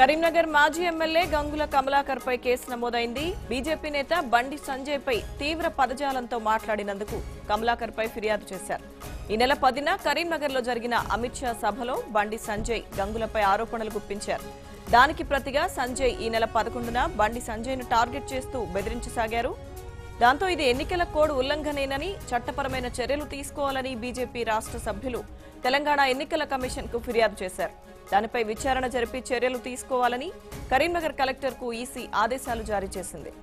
కరీంనగర్ మాజీ ఎమ్మెల్యే గంగుల కమలాకర్ పై కేసు నమోదైంది బీజేపీ నేత బండి సంజయ్ పై తీవ్ర పదజాలంతో మాట్లాడినందుకు కమలాకర్ పై ఫిర్యాదు చేశారు ఈ నెల పదిన కరీంనగర్ లో జరిగిన అమిత్ షా సభలో బండి సంజయ్ గంగులపై ఆరోపణలు గుప్పించారు దానికి ప్రతిగా సంజయ్ ఈ నెల పదకొండున బండి సంజయ్ ను టార్గెట్ చేస్తూ బెదిరించసాగారు దాంతో ఇది ఎన్నికల కోడ్ ఉల్లంఘనేనని చట్టపరమైన చర్యలు తీసుకోవాలని బీజేపీ రాష్ట్ర సభ్యులు తెలంగాణ ఎన్నికల కమిషన్ కు ఫిర్యాదు చేశారు దానిపై విచారణ జరిపి చర్యలు తీసుకోవాలని కరీంనగర్ కలెక్టర్ కు ఈసీ ఆదేశాలు జారీ చేసింది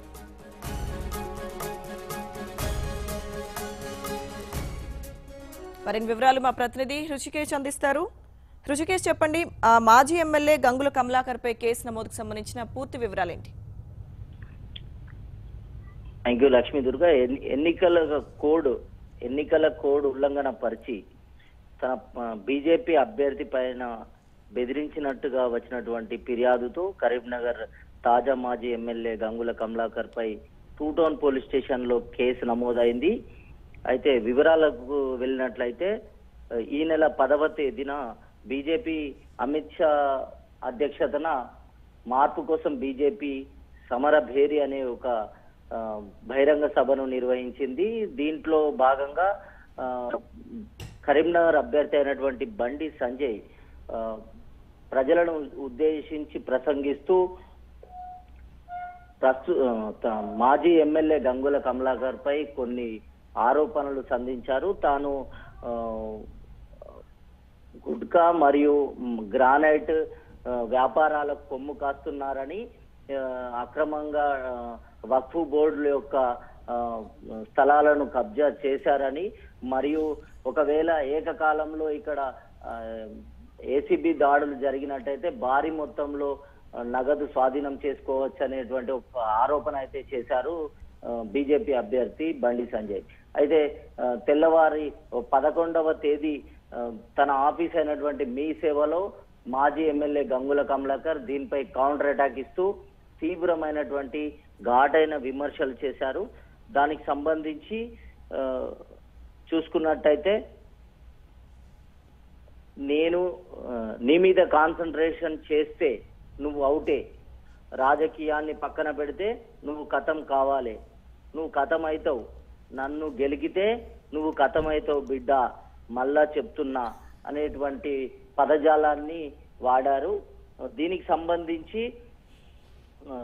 మరిన్ని వివరాలు మా ప్రతినిధి హృషికేష్ అందిస్తారు హృషికేష్ చెప్పండి ఆ మాజీ ఎమ్మెల్యే గంగుల కమలాకర్ పై కేసు నమోదుకు సంబంధించిన పూర్తి వివరాలేంటి థ్యాంక్ యూ లక్ష్మీ దుర్గా ఎన్ని- ఎన్నికల కోడ్ ఎన్నికల కోడ్ ఉల్లంఘన పరిచి తన బీజేపీ అభ్యర్థి పైన బెదిరించినట్టుగా వచ్చినటువంటి ఫిర్యాదుతో కరీంనగర్ తాజా మాజీ ఎమ్మెల్యే గంగుల కమలాకర్ పై టూ టౌన్ పోలీస్ స్టేషన్ లో కేసు నమోదైంది అయితే వివరాలకు వెళ్ళినట్లయితే ఈ నెల పదవ తేదీన బీజేపీ అమిత్ షా అధ్యక్షతన మార్పు కోసం బీజేపీ సమర భేరి అనే ఒక ఆ, బహిరంగ సభను నిర్వహించింది దీంట్లో భాగంగా ఆ, కరీంనగర్ అభ్యర్థి అయినటువంటి బండి సంజయ్ ఆ, ప్రజలను ఉద్దేశించి ప్రసంగిస్తూ ప్రస్తు ఆ, త- మాజీ ఎమ్మెల్యే గంగుల కమలాకర్ పై కొన్ని ఆరోపణలు సంధించారు తాను ఆ, గుట్కా మరియు మ్, గ్రానైట్ ఆ, వ్యాపారాలకు కొమ్ము కాస్తున్నారని ఆ, అక్రమంగా ఆ, వక్ఫ్ బోర్డుల యొక్క ఆ, స్థలాలను కబ్జా చేశారని మరియు ఒకవేళ ఏకకాలంలో ఇక్కడ ఏసీబీ దాడులు జరిగినట్టయితే భారీ మొత్తంలో ఆ, నగదు స్వాధీనం చేసుకోవచ్చు అనేటువంటి ఒక ఆరోపణ అయితే చేశారు బీజేపీ అభ్యర్థి బండి సంజయ్ అయితే ఆ, తెల్లవారి పదకొండవ తేదీ ఆ, తన ఆఫీస్ అయినటువంటి మీ సేవలో మాజీ ఎమ్మెల్యే గంగుల కమలాకర్ దీనిపై కౌంటర్ అటాక్ ఇస్తూ తీవ్రమైనటువంటి ఘాటైన విమర్శలు చేశారు దానికి సంబంధించి ఆ, చూసుకున్నట్టయితే నేను ఆ, నీ మీద కాన్సన్ట్రేషన్ చేస్తే నువ్వు అవుటే రాజకీయాన్ని పక్కన పెడితే నువ్వు కథం కావాలి నువ్వు కథం అవుతావు నన్ను గెలిగితే నువ్వు కథం అవుతావు బిడ్డ మళ్ళా చెప్తున్నా అనేటువంటి పదజాలాన్ని వాడారు దీనికి సంబంధించి ఆ,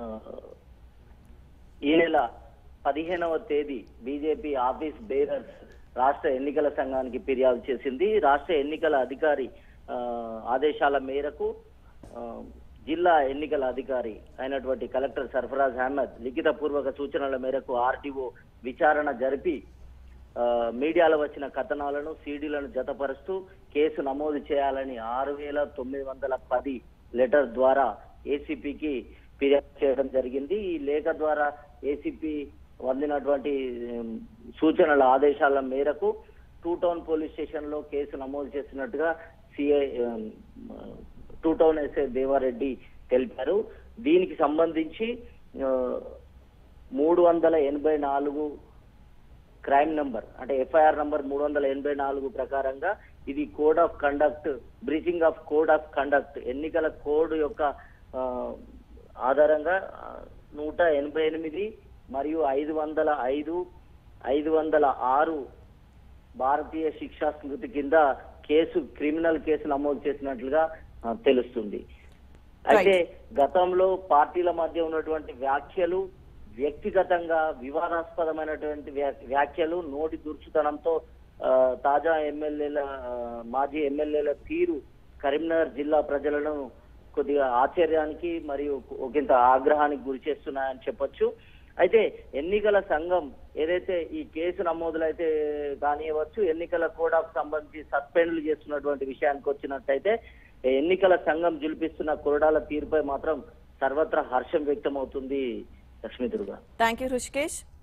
ఈ నెల పదిహేనవ తేదీ బీజేపీ ఆఫీస్ బేరర్స్ రాష్ట్ర ఎన్నికల సంఘానికి ఫిర్యాదు చేసింది రాష్ట్ర ఎన్నికల అధికారి ఆ, ఆదేశాల మేరకు ఆ, జిల్లా ఎన్నికల అధికారి అయినటువంటి కలెక్టర్ సర్ఫరాజ్ అహ్మద్ లిఖిత పూర్వక సూచనల మేరకు ఆర్టీఓ విచారణ జరిపి ఆ, మీడియాలో వచ్చిన కథనాలను సీడీలను జతపరుస్తూ కేసు నమోదు చేయాలని ఆరు వేల తొమ్మిది వందల పది లెటర్ ద్వారా ఏసీపీకి ఫిర్యాదు చేయడం జరిగింది ఈ లేఖ ద్వారా ఏసీపీ అందినటువంటి ఉమ్, సూచనల ఆదేశాల మేరకు టూ టౌన్ పోలీస్ స్టేషన్ లో కేసు నమోదు చేసినట్టుగా CI two town SI Devareddy తెలిపారు దీనికి సంబంధించి ఆ, మూడు వందల ఎనభై నాలుగు క్రైమ్ నంబర్ అంటే ఎఫ్ఐఆర్ నంబర్ మూడు వందల ఎనభై నాలుగు ప్రకారంగా ఇది code of conduct breaching of code of conduct ఎన్నికల కోడ్ యొక్క ఆ, ఆధారంగా ఆ, నూట ఎనభై ఎనిమిది మరియు ఐదు వందల ఐదు ఐదు వందల ఆరు భారతీయ శిక్షా స్మృతి కింద కేసు క్రిమినల్ కేసు నమోదు చేసినట్లుగా ఆ, తెలుస్తుంది అయితే గతంలో పార్టీల మధ్య ఉన్నటువంటి వ్యాఖ్యలు వ్యక్తిగతంగా వివాదాస్పదమైనటువంటి వ్యా- వ్యాఖ్యలు నోటి దుర్చుతనంతో ఆ, తాజా ఎమ్మెల్యేల ఆ, మాజీ ఎమ్మెల్యేల తీరు కరీంనగర్ జిల్లా ప్రజలను కొద్దిగా ఆశ్చర్యానికి మరియు ఒకంత ఆగ్రహానికి గురి చేస్తున్నాయని చెప్పొచ్చు అయితే ఎన్నికల సంఘం ఏదైతే ఈ కేసు నమోదులైతే కానివ్వచ్చు ఎన్నికల కోడ్ ఆఫ్ సంబంధించి సస్పెండ్లు చేస్తున్నటువంటి విషయానికి వచ్చినట్టయితే ఎన్నికల సంఘం జులిపిస్తున్న కొరడాల తీరుపై మాత్రం సర్వత్రా హర్షం వ్యక్తమవుతుంది లక్ష్మీ దుర్గా థ్యాంక్ యూ హృషికేష్